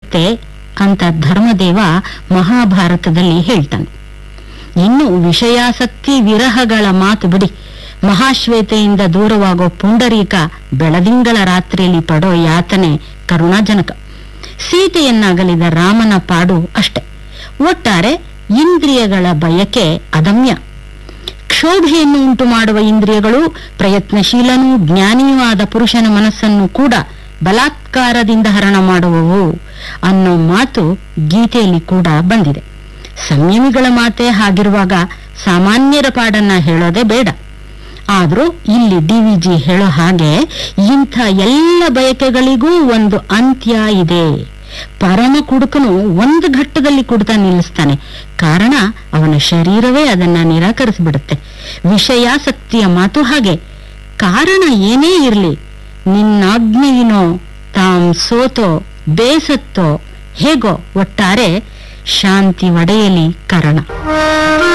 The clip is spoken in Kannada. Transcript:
ಬರುತ್ತೆ ಅಂತ ಧರ್ಮದೇವ ಮಹಾಭಾರತದಲ್ಲಿ ಹೇಳ್ತಾನೆ ಇನ್ನು ವಿಷಯಾಸಕ್ತಿ ವಿರಹಗಳ ಮಾತು ಬಿಡಿ ಮಹಾಶ್ವೇತೆಯಿಂದ ದೂರವಾಗೋ ಪುಂಡರೀಕ ಬೆಳದಿಂಗಳ ರಾತ್ರಿಯಲ್ಲಿ ಪಡೋ ಯಾತನೆ ಕರುಣಾಜನಕ ಸೀತೆಯನ್ನಾಗಲಿದ ರಾಮನ ಪಾಡು ಅಷ್ಟೆ ಒಟ್ಟಾರೆ ಇಂದ್ರಿಯಗಳ ಬಯಕೆ ಅದಮ್ಯ ಕ್ಷೋಭೆಯನ್ನು ಉಂಟು ಮಾಡುವ ಇಂದ್ರಿಯಗಳು ಪ್ರಯತ್ನಶೀಲನೂ ಜ್ಞಾನಿಯೂ ಆದ ಪುರುಷನ ಮನಸ್ಸನ್ನು ಕೂಡ ಬಲಾತ್ಕಾರದಿಂದ ಹರಣ ಮಾಡುವವು ಅನ್ನೋ ಮಾತು ಗೀತೆಯಲ್ಲಿ ಕೂಡ ಬಂದಿದೆ ಸಂಯಮಿಗಳ ಮಾತೆ ಹಾಗಿರುವಾಗ ಸಾಮಾನ್ಯರ ಪಾಡನ್ನ ಹೇಳೋದೇ ಬೇಡ ಆದ್ರೂ ಇಲ್ಲಿ ಡಿವಿಜಿ ಹೇಳೋ ಹಾಗೆ ಇಂಥ ಎಲ್ಲ ಬಯಕೆಗಳಿಗೂ ಒಂದು ಅಂತ್ಯ ಇದೆ ಪರಮ ಕುಡುಕನು ಒಂದು ಘಟ್ಟದಲ್ಲಿ ಕುಡ್ತಾ ನಿಲ್ಲಿಸ್ತಾನೆ ಕಾರಣ ಅವನ ಶರೀರವೇ ಅದನ್ನ ನಿರಾಕರಿಸಿಬಿಡುತ್ತೆ ವಿಷಯಾಸಕ್ತಿಯ ಮಾತು ಹಾಗೆ ಕಾರಣ ಏನೇ ಇರ್ಲಿ ನಿನ್ನಾಜ್ಞೆಯಿನೋ ತಾಂ ಸೋತೋ ಬೇಸತ್ತೋ ಹೇಗೋ ಒಟ್ಟಾರೆ ಶಾಂತಿ ಒಡೆಯಲಿ ಕಾರಣ